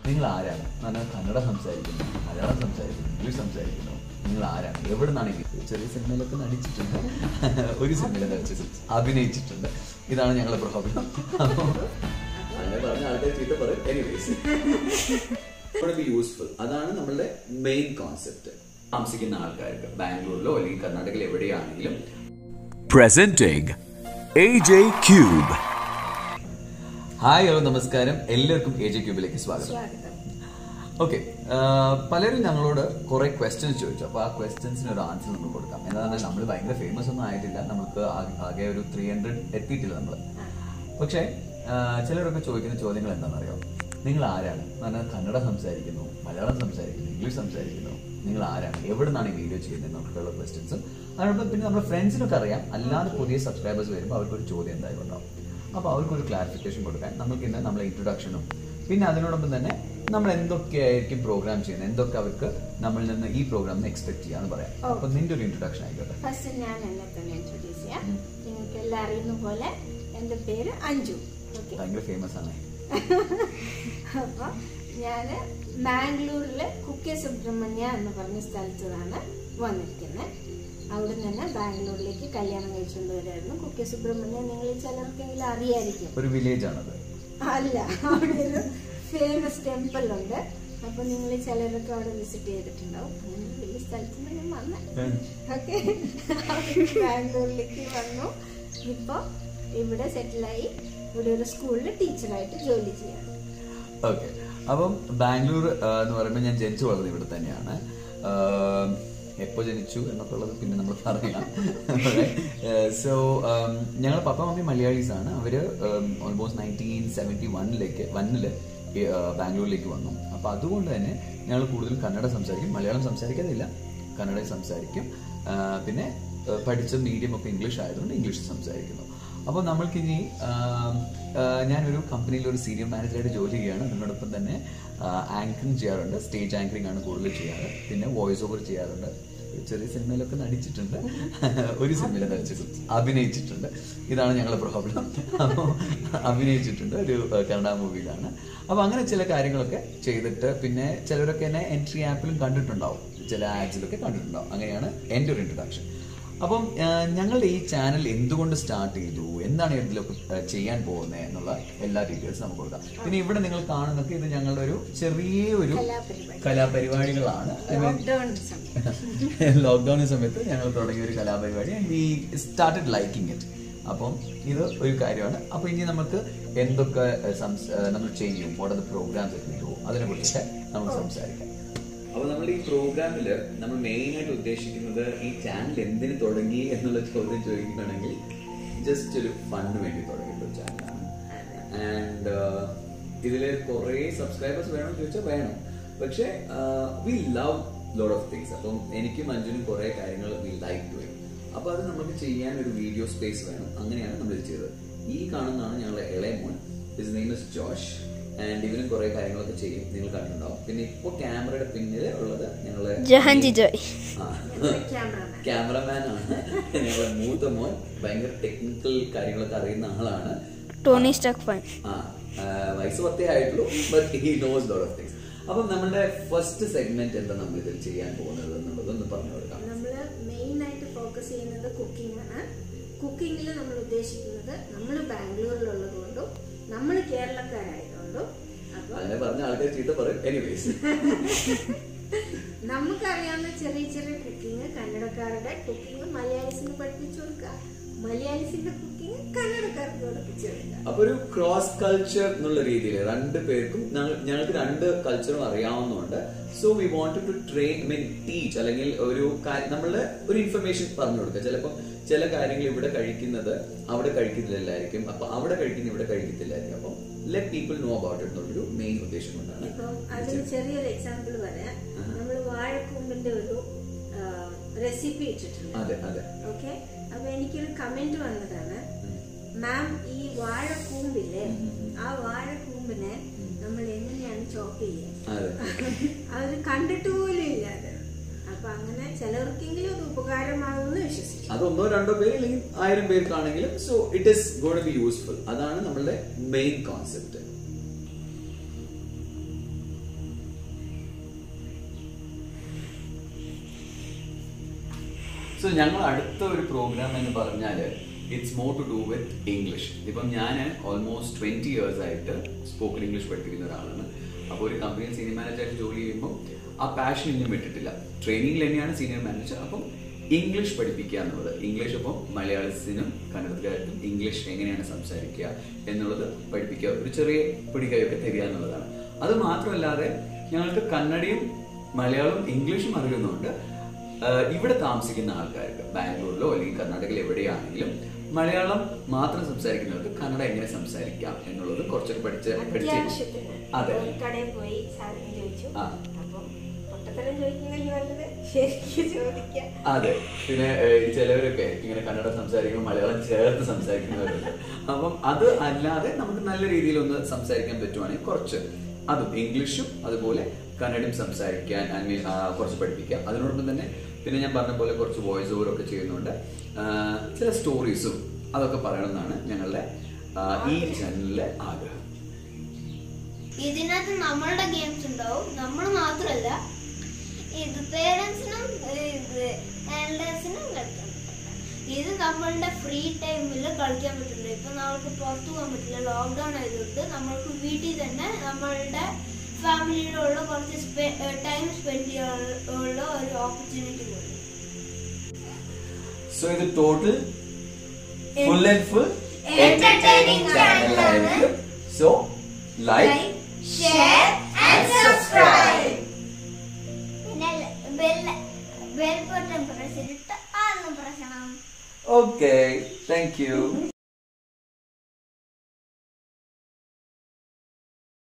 നിങ്ങൾ ആരാണ് എന്ന് പറഞ്ഞാൽ കന്നഡ സംസാരിക്കുന്നു മലയാളം സംസാരിക്കുന്നു ഇംഗ്ലീഷ് സംസാരിക്കുന്നു നിങ്ങൾ ആരാണ് എവിടെ നിന്നാണ് ഈ ചെറിയ സിനിമയിലൊക്കെ നടിച്ചിട്ടുണ്ട് ഒരു സിനിമയിൽ നടിച്ചിട്ടുണ്ട് അഭിനയിച്ചിട്ടുണ്ട് ഇതാണ് ഞങ്ങളുടെ പ്രോബ്ലം അപ്പോൾ അങ്ങനെ പറഞ്ഞ ആൾക്കാർ ചീത്ത പറയും എനിവേസ് ബി യൂസ്ഫുൾ അതാണ് നമ്മളുടെ മെയിൻ കോൺസെപ്റ്റ് താമസിക്കുന്ന ആൾക്കാർക്ക് ബാംഗ്ലൂരിലോ അല്ലെങ്കിൽ കർണാടകയിൽ എവിടെയാണെങ്കിലും Presenting AJ Cube. Hi hello നമസ്കാരം എല്ലാവർക്കും എ ജെ ക്യൂബിലേക്ക് സ്വാഗതം സ്വാഗതം ഓക്കെ പലരും ഞങ്ങളോട് കുറെ ക്വസ്റ്റ്യൻസ് ചോദിച്ചു അപ്പോൾ ആ ക്വസ്റ്റ്യൻസിന് ഒരു ആൻസർ നമ്മൾ കൊടുക്കാം എന്നാൽ നമ്മൾ ഭയങ്കര ഫേമസ് ഒന്നും ആയിട്ടില്ല നമുക്ക് ആ- ആകെ ഒരു ത്രീ ഹൺഡ്രഡ് എത്തിയിട്ടില്ല നമ്മൾ പക്ഷേ ആ, ചിലരൊക്കെ ചോദിക്കുന്ന ചോദ്യങ്ങൾ എന്താണെന്നറിയോ നിങ്ങൾ ആരാണ് എന്ന് പറഞ്ഞാൽ കന്നഡ സംസാരിക്കുന്നു മലയാളം സംസാരിക്കുന്നു ഇംഗ്ലീഷ് സംസാരിക്കുന്നു നിങ്ങൾ ആരാണ് എവിടെ നിന്നാണ് ഈ വീഡിയോ ചെയ്യുന്നത് എന്നൊക്കെയുള്ള ക്വസ്റ്റ്യൻസും അതോടൊപ്പം പിന്നെ നമ്മുടെ ഫ്രണ്ട്സിനൊക്കെ അറിയാം അല്ലാതെ പുതിയ സബ്സ്ക്രൈബേഴ്സ് വരുമ്പോൾ അവർക്കൊരു ചോദ്യം എന്തായാലും ഉണ്ടാവും അപ്പോൾ അവർക്കൊരു ക്ലാരിഫിക്കേഷൻ കൊടുക്കാൻ നമുക്ക് ഇന്ന് നമ്മളെ ഇൻട്രൊഡക്ഷനും പിന്നെ അതിനോടൊപ്പം തന്നെ നമ്മൾ എന്തൊക്കെയായിരിക്കും പ്രോഗ്രാം ചെയ്യുന്നത് എന്തൊക്കെ അവർക്ക് നമ്മളിൽ നിന്ന് ഈ പ്രോഗ്രാമിന് എക്സ്പെക്ട് ചെയ്യാന്ന് പറയാം അപ്പൊ നിന്റെ ഒരു ഇൻട്രൊഡക്ഷൻ ആയിക്കോട്ടെ ഫസ്റ്റ് ഞാൻ എന്നെ തന്നെ ഇൻട്രൊഡ്യൂസ് ചെയ്യാം നിങ്ങൾക്ക് എല്ലാം അറിയുന്ന പോലെ എൻ്റെ പേര് അഞ്ജു ഓക്കെ ഭയങ്കര ഫേമസ് ആണ് അപ്പോൾ ഞാൻ ബാംഗ്ലൂരിലെ കുക്കെ സുബ്രഹ്മണ്യ എന്ന് പറഞ്ഞ സ്ഥലത്താണ് വന്നിരിക്കുന്നത് അവിടെ നിന്ന് ബാംഗ്ലൂരിലേക്ക് കല്യാണം കഴിച്ചുകൊണ്ട് വരായിരുന്നു കുക്കെ സുബ്രഹ്മണ്യ നിങ്ങൾ ചിലർക്കെങ്കിലും അറിയായിരിക്കും ഒരു വില്ലേജ് ആണത് അല്ല അവിടെ ഒരു ഫേമസ് ടെമ്പിൾ ഉണ്ട് അപ്പൊ നിങ്ങൾ ചിലരൊക്കെ അവിടെ വിസിറ്റ് ചെയ്തിട്ടുണ്ടാവും അങ്ങനെ വലിയ സ്ഥലത്ത് നിന്ന് ഞാൻ വന്ന ഓക്കെ ബാംഗ്ലൂരിലേക്ക് വന്നു ഇപ്പൊ ഇവിടെ സെറ്റിലായി ഇവിടെ ഒരു സ്കൂളിൽ ടീച്ചറായിട്ട് ജോലി ചെയ്യാണ് ഓക്കെ അപ്പം ബാംഗ്ലൂർ ആ, എന്ന് പറയുമ്പോൾ ഞാൻ ജനിച്ചു വളർന്നത് ഇവിടെ തന്നെയാണ് എപ്പോൾ ജനിച്ചു എന്നൊക്കെ ഉള്ളത് പിന്നെ നമ്മൾ പറയാം സോ ഞങ്ങൾ പപ്പ മമ്മി മലയാളീസ് ആണ് അവര് ഓൾമോസ്റ്റ് നയൻറ്റീൻ സെവൻറ്റി വണ്ണിലേക്ക് വണ്ണില് ബാംഗ്ലൂരിലേക്ക് വന്നു അപ്പോൾ അതുകൊണ്ട് തന്നെ ഞങ്ങൾ കൂടുതലും കന്നഡ സംസാരിക്കും മലയാളം സംസാരിക്കാതില്ല കന്നഡ സംസാരിക്കും ആ, പിന്നെ ആ, പഠിച്ച മീഡിയം ഒക്കെ ഇംഗ്ലീഷ് ആയതുകൊണ്ട് ഇംഗ്ലീഷ് സംസാരിക്കുന്നു അപ്പോൾ നമ്മൾക്കിനി ആ, ആ, ഞാനൊരു കമ്പനിയിൽ ഒരു സീനിയർ മാനേജറായിട്ട് ജോലി ചെയ്യുകയാണ് അതിനോടൊപ്പം തന്നെ ആങ്കറിങ് ചെയ്യാറുണ്ട് സ്റ്റേജ് ആങ്കറിംഗ് ആണ് കൂടുതൽ ചെയ്യാറ് പിന്നെ വോയിസ് ഓവർ ചെയ്യാറുണ്ട് ചെറിയ സിനിമയിലൊക്കെ നടിച്ചിട്ടുണ്ട് ഒരു സിനിമയിൽ നടിച്ചിട്ടുണ്ട് അഭിനയിച്ചിട്ടുണ്ട് ഇതാണ് ഞങ്ങളുടെ പ്രോബ്ലം അപ്പോൾ അഭിനയിച്ചിട്ടുണ്ട് ഒരു ആ, കന്നഡ മൂവിയിലാണ് അപ്പോൾ അങ്ങനെ ചില കാര്യങ്ങളൊക്കെ ചെയ്തിട്ട് പിന്നെ ചിലരൊക്കെ എന്നെ എൻട്രി ആപ്പിലും കണ്ടിട്ടുണ്ടാവും ചില ആഡ്സിലൊക്കെ കണ്ടിട്ടുണ്ടാവും അങ്ങനെയാണ് എൻ്റെ ഒരു ഇൻട്രൊഡക്ഷൻ അപ്പം ആ, ഞങ്ങളുടെ ഈ ചാനൽ എന്തുകൊണ്ട് സ്റ്റാർട്ട് ചെയ്തു എന്താണ് ഇതിലൊക്കെ ആ, ചെയ്യാൻ പോകുന്നത് എന്നുള്ള എല്ലാ ഡീറ്റെയിൽസ് നമുക്ക് കൊടുക്കാം പിന്നെ ഇവിടെ നിങ്ങൾ കാണുന്നൊക്കെ ഇത് ഞങ്ങളുടെ ഒരു ചെറിയ ഒരു കലാപരിപാടി. കലാപരിപാടികളാണ് I mean, ലോക്ക്ഡൌൺ സമയം ലോക്ക്ഡൌൺ സമയത്ത് ഞങ്ങൾ തുടങ്ങിയ ഒരു കലാപരിപാടി and we started liking it അപ്പം ഇത് ഒരു കാര്യമാണ് അപ്പൊ ഇനി നമുക്ക് എന്തൊക്കെ ഏഹ്, സംസ്- ഏഹ്, നമ്മൾ ചെയ്യും വാട്ട് ആർ ദ പ്രോഗ്രാംസ് അതിനെ കുറിച്ചൊക്കെ നമുക്ക് സംസാരിക്കാം അപ്പൊ നമ്മൾ ഈ പ്രോഗ്രാമിൽ നമ്മൾ മെയിൻ ആയിട്ട് ഉദ്ദേശിക്കുന്നത് ഈ ചാനൽ എന്തിന് തുടങ്ങി എന്നുള്ള ചോദ്യം ചോദിക്കുകയാണെങ്കിൽ ജസ്റ്റ് ഒരു ഫണ്ടിന് വേണ്ടി തുടങ്ങിയിട്ടുള്ള ചാനലാണ് ആൻഡ് ഇതില് കുറെ സബ്സ്ക്രൈബേഴ്സ് വേണം ചോദിച്ചാൽ വേണം പക്ഷെ we love load of things അപ്പം എനിക്കും മഞ്ജുനും കുറെ കാര്യങ്ങൾ വി ലൈക്ക് ഡു അപ്പൊ അത് നമുക്ക് ചെയ്യാൻ ഒരു വീഡിയോ സ്പേസ് വേണം അങ്ങനെയാണ് നമ്മൾ ഇത് ചെയ്തത് ഈ കാണുന്നതാണ് ഞങ്ങളുടെ ഇളയ മോൻ his name is Josh and ഇവനും കുറെ കാര്യങ്ങളൊക്കെ ചെയ്യും നിങ്ങൾ കണ്ടിട്ടുണ്ടാവും പിന്നെ ഇപ്പൊ ക്യാമറയുടെ പിന്നിൽ ഉള്ളത് ഞങ്ങളെ ജഹാൻജി ജോയ് ക്യാമറമാൻ ക്യാമറമാൻ ആണ് ഞങ്ങളെ മൂത്ത മോൻ ഭയങ്കര ടെക്നിക്കൽ കാര്യങ്ങളൊക്കെ അറിയുന്ന ആളാണ് ടോണി സ്റ്റക്ക് ഫൺ ആ, ആ, വയസ്സ് പത്തേ ആയിട്ടുള്ളൂ but he knows lot of things അപ്പം നമ്മുടെ ഫസ്റ്റ് സെഗ്മെന്റ് എന്താ നമ്മൾ ഇതിൽ ചെയ്യാൻ പോകുന്നത് എന്നുള്ളത് ഒന്ന് പറഞ്ഞു കൊടുക്കാം നമ്മൾ മെയിൻ ആയിട്ട് ഫോക്കസ് ചെയ്യുന്നത് കുക്കിംഗ് ആണ് കുക്കിങ്ങിൽ നമ്മൾ ഉദ്ദേശിക്കുന്നത് നമ്മൾ ബാംഗ്ലൂരിലുള്ളത് കൊണ്ടും നമ്മൾ കേരളക്കാരായതുകൊണ്ടും അപ്പോൾ അങ്ങനെ പറഞ്ഞ ആൾക്കാർ ചീത്ത പറയും എനിവേസ് നമുക്കറിയാവുന്ന ചെറിയ ചെറിയ കുക്കിംഗ് കന്നഡക്കാരുടെ കുക്കിംഗ് മലയാളീസിന് പഠിപ്പിച്ചു കൊടുക്കുക മലയാളീസിന്റെ കുക്കിംഗ് കന്നഡക്കാർക്ക് പഠിപ്പിച്ചു കൊടുക്കുക അപ്പൊ ഒരു ക്രോസ് കൾച്ചർ എന്നുള്ള രീതിയിൽ രണ്ട് പേർക്കും ഞങ്ങൾ- ഞങ്ങൾക്ക് രണ്ട് കൾച്ചറും അറിയാവുന്നതുകൊണ്ട് so we want to train mean teach അല്ലെങ്കിൽ ഒരു കാര്യം നമ്മളുടെ ഒരു ഇൻഫർമേഷൻ പറഞ്ഞു കൊടുക്കുക ചിലപ്പോൾ ചില കാര്യങ്ങൾ ഇവിടെ കഴിക്കുന്നത് അവിടെ കഴിക്കുന്നില്ലായിരിക്കും അപ്പൊ അവിടെ കഴിക്കുന്ന ഇവിടെ കഴിക്കത്തില്ലായിരിക്കും അപ്പം let people know about it എന്നുള്ളൊരു മെയിൻ ഉദ്ദേശം കൊണ്ടാണ് ഇപ്പം അതിന് ചെറിയൊരു എക്സാമ്പിൾ പറയാം നമ്മൾ വാഴക്കൂമ്പിന്റെ ഒരു റെസിപ്പി ഇട്ടിട്ടുണ്ട് അതെ അതെ ഓക്കെ അപ്പൊ എനിക്കൊരു കമന്റ് വന്നതാണ് മാം ഈ വാഴക്കൂമ്പില്ലേ ആ വാഴക്കൂമ്പിനെ നമ്മൾ എങ്ങനെയാണ് ചോപ്പ് ചെയ്യുക അതെ അത് കണ്ടിട്ട് പോലും ഇല്ല അത് അപ്പൊ അങ്ങനെ ചിലർക്കെങ്കിലും അത് ഉപകാരമാകുമെന്ന് വിശ്വസിക്കും അത് ഒന്നോ രണ്ടോ പേര് അല്ലെങ്കിൽ ആയിരം പേർക്കാണെങ്കിലും so it is gonna be useful അതാണ് നമ്മളുടെ മെയിൻ കോൺസെപ്റ്റ് സോ ഞങ്ങൾ അടുത്ത ഒരു പ്രോഗ്രാം എന്ന് പറഞ്ഞാൽ it's more to do with English ഇപ്പം ഞാൻ ഓൾമോസ്റ്റ് ട്വന്റി ഇയേഴ്സ് ആയിട്ട് സ്പോക്കൺ ഇംഗ്ലീഷ് പഠിപ്പിക്കുന്ന ഒരാളാണ് അപ്പോൾ ഒരു കമ്പനിയിൽ സീനിയർ മാനേജറായിട്ട് ജോലി ചെയ്യുമ്പോൾ ആ പാഷൻ ഇനിയും വിട്ടിട്ടില്ല ട്രെയിനിങ്ങിൽ തന്നെയാണ് സീനിയർ മാനേജർ അപ്പം ഇംഗ്ലീഷ് പഠിപ്പിക്കുക എന്നുള്ളത് ഇംഗ്ലീഷ് അപ്പം മലയാളത്തിനും കന്നഡക്കാർക്കും ഇംഗ്ലീഷ് എങ്ങനെയാണ് സംസാരിക്കുക എന്നുള്ളത് പഠിപ്പിക്കുക ഒരു ചെറിയ പിടികയൊക്കെ തരിക എന്നുള്ളതാണ് അത് മാത്രമല്ലാതെ ഞങ്ങൾക്ക് കന്നഡയും മലയാളവും ഇംഗ്ലീഷും അറിയുന്നുണ്ട് ആഹ് ഇവിടെ താമസിക്കുന്ന ആൾക്കാർക്ക് ബാംഗ്ലൂരിലോ അല്ലെങ്കിൽ കർണാടകയിൽ എവിടെയാണെങ്കിലും മലയാളം മാത്രം സംസാരിക്കുന്നവർക്ക് കന്നഡ എങ്ങനെ സംസാരിക്കാം എന്നുള്ളത് കുറച്ചൊക്കെ പഠിച്ച് പഠിച്ച് അത്യാവശ്യത്തിന് അതെ ഒരു കടയിൽ പോയി സാധനം ചോദിച്ചു ആ. അപ്പം പൊട്ടത്തരം ചോദിക്കുന്നതിൽ നല്ലത് ശരിക്കും ചോദിക്കാം അതെ പിന്നെ ഏഹ്, ചിലവരൊക്കെ ഇങ്ങനെ കന്നഡ സംസാരിക്കുമ്പോൾ മലയാളം ചേർത്ത് സംസാരിക്കുന്നവരുണ്ട് അപ്പം അത് അല്ലാതെ നമുക്ക് നല്ല രീതിയിൽ ഒന്ന് സംസാരിക്കാൻ പറ്റുവാണെങ്കിൽ കുറച്ച് അതും ഇംഗ്ലീഷും അതുപോലെ കന്നഡയും സംസാരിക്കാൻ ഐ മീൻ കുറച്ച് പഠിപ്പിക്കാം അതിനോടൊപ്പം തന്നെ പിന്നെ ഞാൻ പറഞ്ഞ പോലെ കുറച്ച് വോയിസ് ഓവർ ഒക്കെ ചെയ്യുന്നുണ്ട് ആ, ചില സ്റ്റോറീസും അതൊക്കെ പറയണമെന്നാണ് ഞങ്ങളുടെ ആ, ഈ ചാനലിലെ ആഗ്രഹം ഇതിനകത്ത് നമ്മളുടെ ഗെയിംസ് ഉണ്ടാവും നമ്മൾ മാത്രമല്ല ഇത് പേരൻസിനും ഇത് എൽഡേഴ്സിനും കളിക്കാൻ പറ്റില്ല ഇത് നമ്മളുടെ ഫ്രീ ടൈമിൽ കളിക്കാൻ പറ്റില്ല ഇപ്പൊ നമ്മൾക്ക് പുറത്തു പോകാൻ പറ്റില്ല ലോക്ക്ഡൗൺ ആയതുകൊണ്ട് നമ്മൾക്ക് വീട്ടിൽ തന്നെ നമ്മളുടെ ഫാമിലിയിലുള്ള കുറച്ച് ടൈം സ്പെൻഡ് ചെയ്യാനുള്ള ഒരു ഓപ്പർച്യൂണിറ്റി ഉണ്ട് സോ ഇത് total full and full Entertaining ചാനലായിരിക്കും so like share and subscribe. പിന്നെ ബെൽ ബെൽ ബട്ടൺ പ്രസ് ചെയ്തിട്ട് ആന്ന് പ്രശ്നം Okay, thank you.